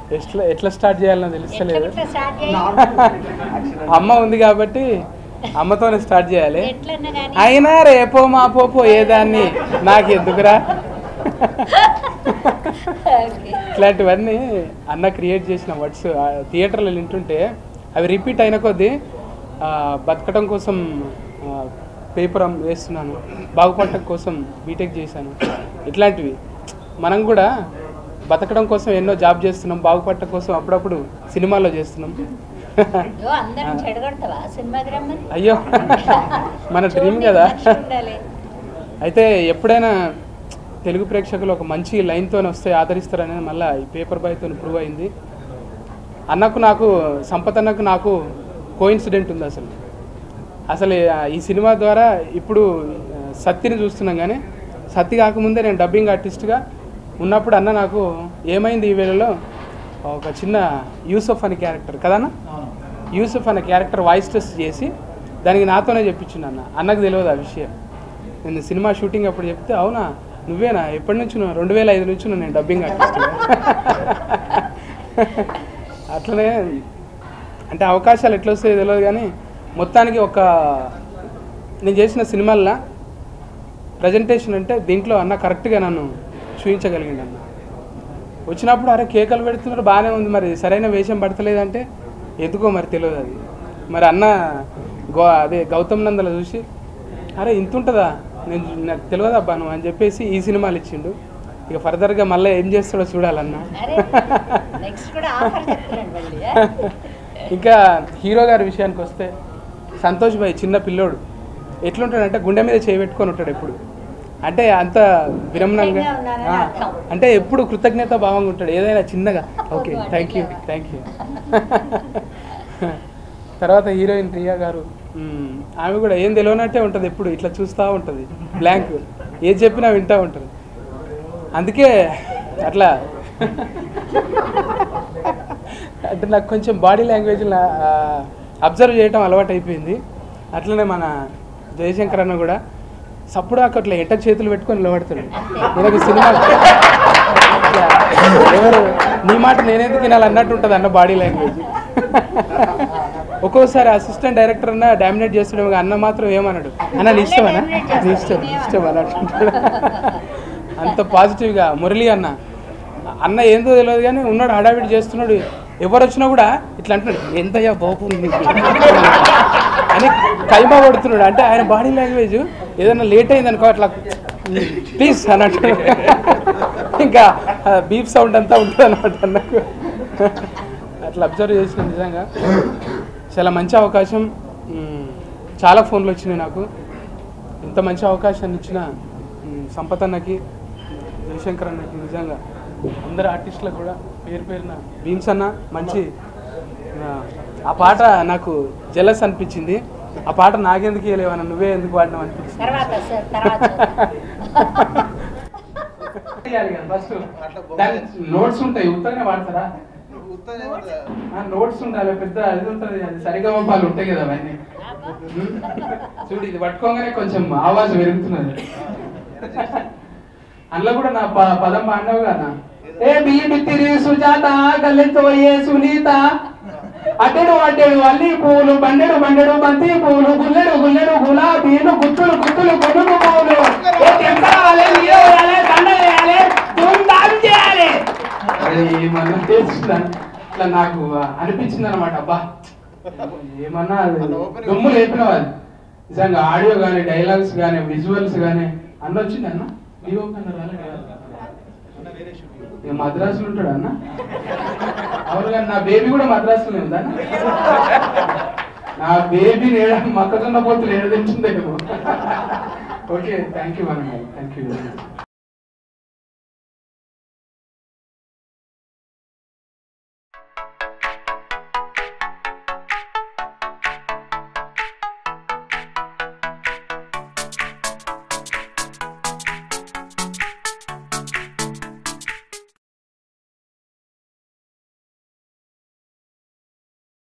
ఎట్లా ఎట్లా స్టార్ట్ చేయాలనో తెలుస్తలేదు ఎట్లా స్టార్ట్ చేయాలి అమ్మ ఉంది కాబట్టి అమ్మతోనే స్టార్ట్ చేయాలి ఎట్లన్నా కానీ అయినా రేపో మాపో పోయేదాన్ని నాకు ఎందుకురా ఓకే. ఇట్లాంటివన్నీ అన్న క్రియేట్ చేసిన వర్డ్స్ థియేటర్లో వింటుంటే అవి రిపీట్ అయిన కొద్దీ ఆ, బతకడం కోసం పేపర్ వేస్తున్నాను బాగుపడటం కోసం బీటెక్ చేశాను ఇట్లాంటివి మనం కూడా బతకడం కోసం ఎన్నో జాబ్ చేస్తున్నాం బాగుపడటం కోసం అప్పుడప్పుడు సినిమాల్లో చేస్తున్నాం అయ్యో అందరం చెడగొడతావా సినిమాకి రమ్మని అయ్యో మన డ్రీమ్ కదా చూడనీకి లక్ష ఉండాలి. అయితే ఎప్పుడైనా తెలుగు ప్రేక్షకులు ఒక మంచి లైన్తో వస్తే ఆదరిస్తారనేది మళ్ళీ ఈ పేపర్ బాయ్తో ప్రూవ్ అయింది అన్నకు నాకు సంపత్ అన్నకు నాకు కోయిన్సిడెంట్ ఉంది అసలు అసలు ఆ, ఈ సినిమా ద్వారా ఇప్పుడు ఆ, సత్తిని చూస్తున్నాం కానీ సత్తి కాకముందే నేను డబ్బింగ్ ఆర్టిస్ట్గా ఉన్నప్పుడు అన్న నాకు ఏమైంది ఈ వేళలో ఒక చిన్న యూసఫ్ అనే క్యారెక్టర్ కదన్నా యూసఫ్ అనే క్యారెక్టర్ వాయిస్ టెస్ట్ చేసి దానికి నాతోనే చెప్పించిండు అన్న అన్నకు తెలియదు ఆ విషయం నేను సినిమా షూటింగ్ అప్పుడు చెప్తే అవునా నువ్వేనా ఎప్పటి నుంచి నువ్వు రెండు వేల ఐదు నుంచి నేను డబ్బింగ్ ఆర్టిస్ట్ అట్లనే అంటే అవకాశాలు ఎట్లా వస్తాయో తెలియదు కానీ మొత్తానికి ఒక నేను చేసిన సినిమాల్లో ప్రజెంటేషన్ అంటే దీంట్లో అన్న కరెక్ట్గా నన్ను చూపించగలిగిండు అన్న వచ్చినప్పుడు అరే కేకలు పెడుతున్నారు బాగానే ఉంది మరి సరైన వేషం పడతలేదంటే ఎందుకో మరి తెలియదు అది మరి అన్న గో అదే గౌతమ్ నందల చూసి అరే ఇంత ఉంటుందా నేను నాకు తెలియదు అబ్బా నువ్వు అని చెప్పేసి ఈ సినిమాలు ఇచ్చిండు ఇక ఫర్దర్గా మళ్ళీ ఏం చేస్తాడో చూడాలన్న అరే నెక్స్ట్ కూడా ఆఫర్ చెప్తున్నాడు మళ్ళీ ఆ? ఇంకా హీరో గారి విషయానికి వస్తే సంతోష్ భాయ్ చిన్న పిల్లోడు ఎట్లుంటాడంటే గుండె మీద చేయి పెట్టుకొని ఉంటాడు ఎప్పుడు అంటే అంత విరమణంగా కృతజ్ఞంగా ఉన్నానని ఆ, అర్థం. అంటే ఎప్పుడు కృతజ్ఞత భావంగా ఉంటాడు ఏదైనా చిన్నగా ఓకే అబ్బా, థ్యాంక్ యూ అట్లా. థ్యాంక్ యూ తర్వాత హీరోయిన్ రియా గారు మ్మ్, ఆమె కూడా ఏం తెలియనట్టే ఉంటుంది ఎప్పుడు ఇట్లా చూస్తూ ఉంటుంది బ్లాంక్ ఏది చెప్పినా వింటూ ఉంటుంది అందుకే అట్లా అంటే నాకు కొంచెం బాడీ లాంగ్వేజ్ అబ్జర్వ్ చేయటం అలవాటు అయిపోయింది అట్లనే మన జయశంకర్ అన్న కూడా సప్పుడు అట్లా ఎట్ట చేతులు పెట్టుకొని నిలబడతాడు ఈయనకి సినిమా ఇట్లా ఎవరు నీ మాట నేనెందుకు వినాలి అన్నట్టు ఉంటుంది అన్న బాడీ లాంగ్వేజ్ ఒక్కోసారి అసిస్టెంట్ డైరెక్టర్ అన్న డామినేట్ చేస్తాడు అన్న మాత్రం ఏమన్నాడు అన్న నీ ఇష్టమనా నీ ఇష్టం ఇష్టం అన్నట్టు అంత పాజిటివ్గా మురళి అన్న అన్న ఏందో తెలియదు కానీ ఉన్నాడు హడావిడి చేస్తున్నాడు ఎవరు వచ్చినా కూడా ఇట్లా అంటున్నాడు ఎంతయ్యా బాగుంది నీకు?" అని కైమా కొడుతున్నాడు అంటే ఆయన బాడీ లాంగ్వేజ్ ఏదైనా లేట్ అయింది అనుకో అట్లా ప్లీజ్ అన్నట్టు ఇంకా బీప్ సౌండ్ అంతా ఉంటుంది అనమాట అన్నకు అట్లా అబ్జర్వ్ చేసిన నిజంగా చాలా మంచి అవకాశం మ్, చాలా ఫోన్లు వచ్చినాయి నాకు ఇంత మంచి అవకాశాన్ని ఇచ్చిన మ్, సంపత్ అన్నకి జయశంకర్ అన్నకి నిజంగా అందరు ఆర్టిస్టులకు కూడా పేరు పేరున భీమ్స్ అన్న మంచి ఆ, ఆ పాట నాకు జలస్ అనిపించింది ఆ పాట నాకెందుకు ఇవ్వలేవన్న నువ్వే ఎందుకు పాడినావు అనిపించింది తర్వాత సార్ తర్వాత ఫస్ట్ నోట్స్ ఉంటాయి ఉత్తగానే వాడతారా నోట్స్ ఉండాలి పెద్ద ఇది ఉంటుంది అది సరిగా పాలు ఉంటాయి కదా అవన్నీ ఉమ్. చూడు ఇది పట్టుకోగానే కొంచెం ఆవాజ్ పెరుగుతున్నది అందులో కూడా నా ప- పదం పాడినావు కదా ఏ బియ్య బిత్తిరి సుజాత గల్లెతో ఏ సునీత అటెడు అటెడు అల్లి పూలు బండెడు బండెడు బంతి పూలు గుల్లెడు గుల్లెడు గులాబీలు గుత్తులు గుత్తులు కొడుకు పూలు ఏ తెంపాలి నీరు వేయాలి దండ వేయాలి ధూమ్ధామ్ చేయాలి అరే ఏమన్నా తెలుస్తుందా ఇట్లా నాకు అనిపించింది అనమాట అబ్బా ఏమన్నా అది దుమ్ము లేపినావు అది నిజంగా ఆడియో కానీ డైలాగ్స్ కానీ విజువల్స్ కానీ అన్న వచ్చింది అన్న డిఓ కన్నా రాలేడు కదా? ఇక మద్రాసులో ఉంటాడు అన్న అవును కానీ నా బేబీ కూడా మద్రాసులో ఉందా అన్న? నా బేబీ నేడ మొక్కజొన్న పోతులు ఏడు తింటుందేమో ఓకే థ్యాంక్ యూ అన్న థ్యాంక్ యూ